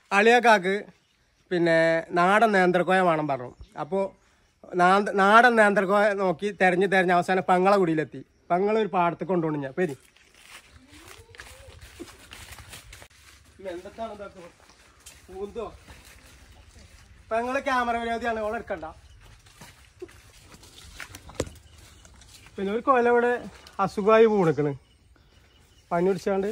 അളിയക്കാക്ക് പിന്നെ നാടൻ നേന്ത്രക്കോയ വേണം പറഞ്ഞു അപ്പോൾ നാടൻ നേന്ത്രക്കോയ നോക്കി തെരഞ്ഞ് തെരഞ്ഞ് അവസാനം പങ്ങള കുടിയിലെത്തി പങ്ങള ഒരു പാടത്ത് കൊണ്ടുപോകണം ഞാൻ പേര് എന്താണ് ഇതൊക്കെ പൂന്തോ പെങ്ങള് ക്യാമറ വിരോധിയാണ് ഓളെ എടുക്കണ്ട പിന്നെ ഒരു കൊല ഇവിടെ അസുഖമായി പൂണിക്കണ് പനി പിടിച്ചാണ്ട്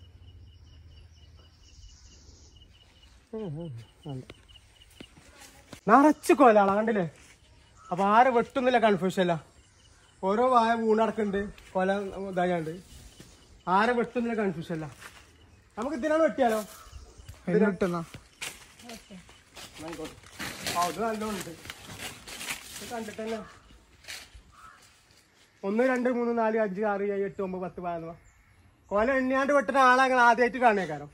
നിറച്ച് കൊലാണ് കണ്ടില്ലേ അപ്പൊ ആരെ വെട്ടുന്നില്ല കൺഫ്യൂഷൻ അല്ല ഓരോ വായ പൂണടക്കുന്നുണ്ട് കൊല ഇതായാണ്ട് ആരെ വെട്ടുന്നില്ല കൺഫ്യൂഷൻ അല്ല നമുക്ക് ഇതിനാണ് വെട്ടിയാലോ എന്നിട്ടെന്നാ ആയിക്കോട്ടെ. ആ, ഇത് നല്ലോണ്ട് ഇത് കണ്ടിട്ട് തന്നെ ഒന്ന് രണ്ട് മൂന്ന് നാല് അഞ്ച് ആറ് ഏഴ് എട്ട് ഒമ്പത് പത്ത് പതിനൊന്ന് കൊല എണ്ണിയാണ്ട് വെട്ടുന്ന ആളെ അങ്ങനെ ആദ്യമായിട്ട് കാണേക്കാരം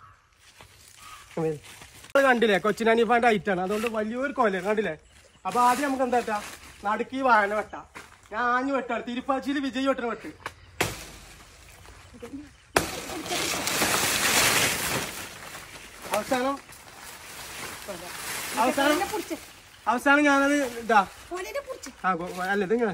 കണ്ടില്ലേ കൊച്ചിൻ അനീഫാന്റെ ഐറ്റ് ആണ് അതുകൊണ്ട് വലിയൊരു കൊല കണ്ടില്ലേ അപ്പൊ ആദ്യം നമുക്ക് എന്താ വെച്ചാ നടുക്കി വായന വെട്ടാ ഞാൻ ആഞ്ഞു വെട്ടാണ് തിരുപ്പാച്ചിയിൽ വിജയ് വെട്ടണ വെട്ട് അവസാനം അവസാനം അവസാനം ഞാനത് ഇതാ ആ ഗോ- അല്ല ഇതിങ്ങനെ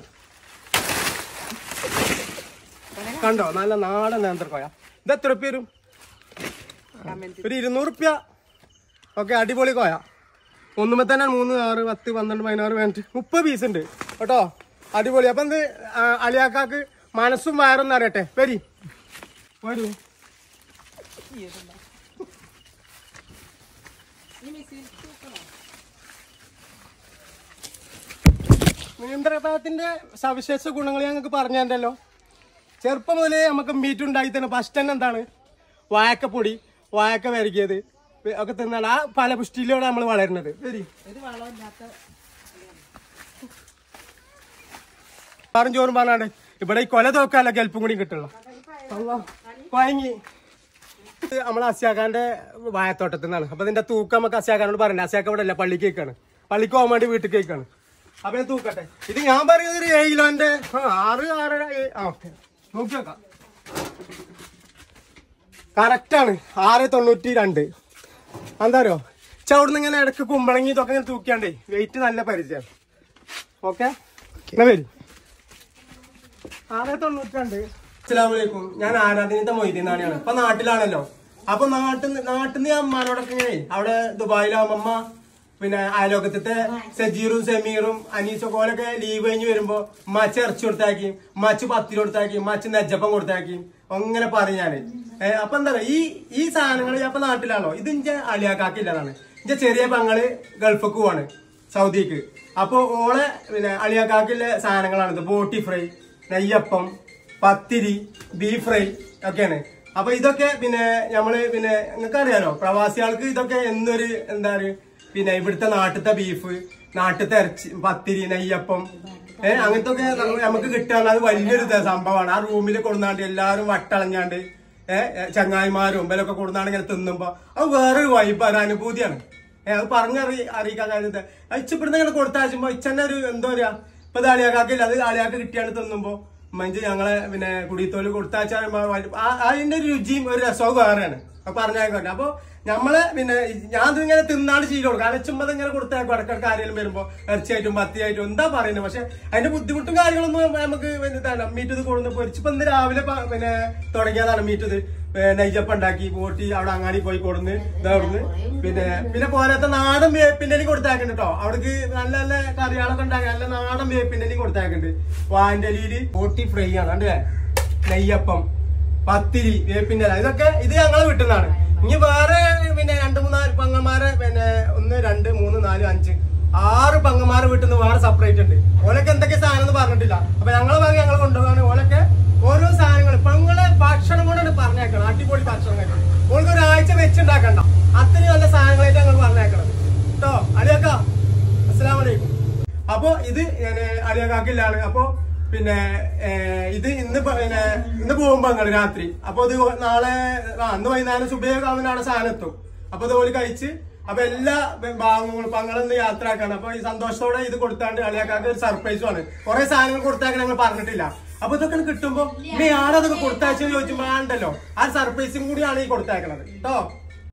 കണ്ടോ നല്ല നാടൻ നേന്ത്രക്കോയ ഇത് എത്ര ഉറുപ്പ്യ വരും ഒരു ഇരുന്നൂറ് ഉറുപ്പ്യ ഓക്കെ അടിപൊളി കോയ ഒന്നുമ്പോ തന്നെ മൂന്ന് ആറ് പത്ത് പന്ത്രണ്ട് പതിനാറ് പതിനെട്ട് മുപ്പത് പീസ് ഉണ്ട് കേട്ടോ അടിപൊളി അപ്പൊ എന്ത് ആ, അളിയാക്കാക്ക് മനസ്സും വയറൊന്നും അറിയട്ടെ വരി വരൂ നീന്തലത്തിന്റെ സവിശേഷ ഗുണങ്ങൾ ഞങ്ങൾക്ക് പറഞ്ഞു തരണ്ടല്ലോ ചെറുപ്പം മുതലേ നമുക്ക് മീറ്റ് ഉണ്ടാക്കി തന്നെ ഫസ്റ്റ് തന്നെ എന്താണ് വായക്കപ്പൊടി വായക്ക വരകിയത് ഒക്കെ തിന്നാണ് ആ പല പുഷ്ടിയിലൂടെ നമ്മൾ വളരുന്നത് ശരി പാറും ചോറും പറഞ്ഞാണ്ട് ഇവിടെ ഈ കൊല തോക്കാല്ല കെൽപ്പും കൂടി കിട്ടുള്ളൂ വാങ്ങി ഇത് നമ്മളെ അസ്യാക്കാന്റെ വായത്തോട്ടത്തിൽ നിന്നാണ് അപ്പൊ ഇതിന്റെ തൂക്കം നമുക്ക് അസ്യാക്കാനോട് പറയണ്ട അസ്യാക്ക ഇവിടെ അല്ല പള്ളിക്ക് കേക്കാണ് പള്ളിക്ക് പോകാൻ വേണ്ടി വീട്ടിൽ കേക്കാണ് അപ്പൊ ഞാൻ തൂക്കട്ടെ ഇത് ഞാൻ പറയുന്നത് ഒരു ഏഴ് കിലോന്റെ ആ, ആറ് ആറര ഏഴ് ആ ഓക്കെ നോക്കി നോക്കാം കറക്റ്റാണ് ആറ് തൊണ്ണൂറ്റി രണ്ട് എന്താറിയോ ചവിടുന്ന് ഇങ്ങനെ ഇടക്ക് കുമ്പളങ്ങി ഇതൊക്കെ ഇങ്ങനെ തൂക്കിയാണ്ടേ വെയിറ്റ് നല്ല പരിചയം ഓക്കെ എന്നാ വരി ആറ് തൊണ്ണൂറ്റി രണ്ട് അസ്സലാമലൈക്കും ഞാൻ ആരാധനത്തെ മൊയ്തീനാണിയാണ് ഇപ്പൊ നാട്ടിലാണല്ലോ അപ്പൊ നാട്ടിൽ നാട്ടിൽ നിന്ന് അമ്മാനോടൊക്കെ ഇങ്ങനെ അവിടെ ദുബായിലാവുമ്പോ അമ്മ പിന്നെ അയലോകത്തെ സജീറും സമീറും അനീസും ഓലൊക്കെ ലീവ് കഴിഞ്ഞ് വരുമ്പോ മച്ച ഇറച്ചി കൊടുത്താക്കി മച്ച് പത്തിരി കൊടുത്താക്കി മച്ച് നെജ്ജപ്പം കൊടുത്താക്കി അങ്ങനെ പറയും ഞാന് ഏഹ് അപ്പൊ എന്താ പറയാ ഈ ഈ സാധനങ്ങൾ അപ്പൊ നാട്ടിലാണോ ഇത് ഇഞ്ചെ അളിയാക്കാക്കില്ലതാണ് ഇഞ്ചെ ചെറിയ പങ്ങള് ഗൾഫിക്ക് പോവാണ് സൗദിക്ക് അപ്പൊ ഓളെ പിന്നെ അളിയാക്കാക്കിലെ സാധനങ്ങളാണിത് ബോട്ടി ഫ്രൈ നെയ്യപ്പം പത്തിരി ബീഫ് ഫ്രൈ ഒക്കെയാണ് അപ്പൊ ഇതൊക്കെ പിന്നെ നമ്മള് പിന്നെ നിങ്ങൾക്ക് അറിയാലോ പ്രവാസികൾക്ക് ഇതൊക്കെ എന്നൊരു എന്താ പറയുക പിന്നെ ഇവിടുത്തെ നാട്ടിലത്തെ ബീഫ് നാട്ടിലത്തെ ഇറച്ചി പത്തിരി നെയ്യപ്പം ഏഹ് അങ്ങനത്തെ ഒക്കെ നമുക്ക് കിട്ടാൻ അത് വലിയൊരു ത- സംഭവമാണ് ആ റൂമിൽ കൊടുന്നാണ്ട് എല്ലാവരും വട്ടളഞ്ഞാണ്ട് ഏഹ് ചങ്ങായിമാരും ഇവരൊക്കെ കൊടുന്നാണ്ട് ഇങ്ങനെ തിന്നുമ്പോ അത് വേറൊരു വൈബാണ് അനുഭൂതിയാണ് ഏഹ് അത് പറഞ്ഞറി അറിയിക്കാൻ കാര്യത്തെ ഇച്ചപ്പെടുന്ന ഇങ്ങനെ കൊടുത്തയച്ചുമ്പോ ഇച്ചന്നെ ഒരു എന്താ പറയാ ഇപ്പൊ ഇത് ആളിയാക്കാക്കില്ല അത് ആളിയാക്ക് കിട്ടിയാണ് തിന്നുമ്പോ മഞ്ച് ഞങ്ങളെ പിന്നെ കുടിത്തോല് കൊടുത്തയച്ചാൽ അതിന്റെ ഒരു രുചിയും ഒരു രസവും വേറെയാണ് അപ്പൊ പറഞ്ഞായിക്കോട്ടെ അപ്പൊ നമ്മള് പിന്നെ ഞാൻ ഇതിങ്ങനെ തിന്നാണ്ട് ചെയ്ത് കൊടുക്കും അരച്ചുമ്പത് ഇങ്ങനെ കൊടുത്തേക്കും ഇടക്കിടക്ക് ആരെങ്കിലും വരുമ്പോ ഇറച്ചിയായിട്ടും പത്തിയായിട്ടും എന്താ പറയുന്നത് പക്ഷെ അതിന്റെ ബുദ്ധിമുട്ടും കാര്യങ്ങളൊന്നും നമുക്ക് എന്താണ് മീറ്റ് ഇത് കൊടുന്ന് പൊരിച്ചിപ്പോ ഇന്ന് രാവിലെ പ- പിന്നെ തുടങ്ങിയതാണ് മീറ്റ് ഇത് നെയ്ജപ്പ് ഉണ്ടാക്കി പോട്ടി അവിടെ അങ്ങാടി പോയി കൊടുന്ന് ഇതവിടുന്ന് പിന്നെ പിന്നെ പോരാത്ത നാടൻ വേപ്പിന്റെ കൊടുത്താക്കുന്നുണ്ട് കേട്ടോ അവിടേക്ക് നല്ല നല്ല കറികളൊക്കെ ഉണ്ടാക്കി നല്ല നാടൻ വേപ്പിന്റെ കൊടുത്താക്കുന്നുണ്ട് വാന്റെ അലിയില് പോട്ടി ഫ്രൈ ആണ് കണ്ടേ നെയ്യപ്പം പത്തിരി വേപ്പിന്റെ ഇല ഇതൊക്കെ ഇത് ഞങ്ങളെ വീട്ടിൽ ഇനി വേറെ പിന്നെ രണ്ട് മൂന്നാല് പങ്ങന്മാരെ പിന്നെ ഒന്ന് രണ്ട് മൂന്ന് നാല് അഞ്ച് ആറ് പങ്ങന്മാരെ വീട്ടിൽ നിന്ന് വേറെ സെപ്പറേറ്റ് ഉണ്ട് ഓലൊക്കെ എന്തൊക്കെ സാധനം എന്ന് പറഞ്ഞിട്ടില്ല അപ്പൊ ഞങ്ങളെ ഭാഗം ഞങ്ങൾ കൊണ്ടുപോകാണ് ഓലൊക്കെ ഓരോ സാധനങ്ങൾ ഇപ്പൊ നിങ്ങളെ ഭക്ഷണം കൊണ്ടാണ് പറഞ്ഞേക്കണം അടിപൊളി ഭക്ഷണം കഴിക്കണം ഓൾക്ക് ഒരാഴ്ച വെച്ചുണ്ടാക്കണ്ട അത്രയും നല്ല സാധനങ്ങളായിട്ട് ഞങ്ങൾ പറഞ്ഞേക്കണം കേട്ടോ അലിയാക്ക അസ്സലാം വലൈക്കും അപ്പൊ ഇത് ഞാൻ അലിയാക്കാക്കില്ലാണ് അപ്പൊ പിന്നെ ഏഹ്, ഇത് ഇന്ന് പ- പിന്നെ ഇന്ന് പോകുമ്പോ ഞങ്ങള് രാത്രി അപ്പൊ ഇത് നാളെ ആ ഇന്ന് വൈകുന്നേരം സുബേകാവിന് അവിടെ സാധനം എത്തും അപ്പൊ ഇതുപോലെ കഴിച്ച് അപ്പൊ എല്ലാ ഭാഗങ്ങളും പങ്ങളൊന്ന് യാത്രയാക്കാണ് അപ്പൊ ഈ സന്തോഷത്തോടെ ഇത് കൊടുത്താണ്ട് അളിയാക്കാക്ക് ഒരു സർപ്രൈസും ആണ് കുറെ സാധനങ്ങൾ കൊടുത്താക്കാൻ ഞങ്ങൾ പറഞ്ഞിട്ടില്ല അപ്പൊ ഇതൊക്കെ കിട്ടുമ്പോ ഇനി ആരതൊക്കെ കൊടുത്തയച്ചെന്ന് ചോദിച്ചുമ്പോ ആണ്ടല്ലോ ആ സർപ്രൈസും കൂടിയാണ് ഈ കൊടുത്തേക്കണത് കേട്ടോ